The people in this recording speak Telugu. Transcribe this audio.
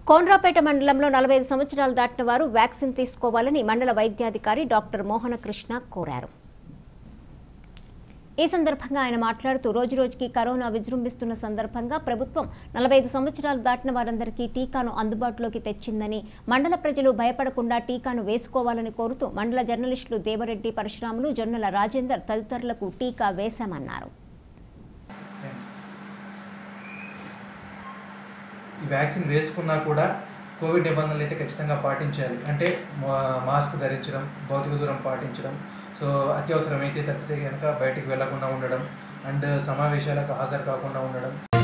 కోన్రాపేట మండలంలో నలభై ఐదు సంవత్సరాలు దాటిన వారు వ్యాక్సిన్ తీసుకోవాలని మండల వైద్యాధికారి డాక్టర్ మోహనకృష్ణ కోరారు ఈ సందర్భంగా ఆయన మాట్లాడుతూ రోజు రోజుకి కరోనా విజృంభిస్తున్న సందర్భంగా ప్రభుత్వం నలభై ఐదు సంవత్సరాలు దాటిన వారందరికీ టీకాను అందుబాటులోకి తెచ్చిందని మండల ప్రజలు భయపడకుండా టీకాను వేసుకోవాలని కోరుతూ మండల జర్నలిస్టులు దేవరెడ్డి పరశురాములు జొన్నల రాజేందర్ తదితరులకు టీకా వేశామన్నారు ఈ వ్యాక్సిన్ వేసుకున్నా కూడా కోవిడ్ నిబంధనలు అయితే ఖచ్చితంగా పాటించాలి అంటే మా- మాస్క్ ధరించడం భౌతిక దూరం పాటించడం సో అత్యవసరం అయితే తప్పితే కనుక బయటికి వెళ్లకుండా ఉండడం అండ్ సమావేశాలకు హాజరు కాకుండా ఉండడం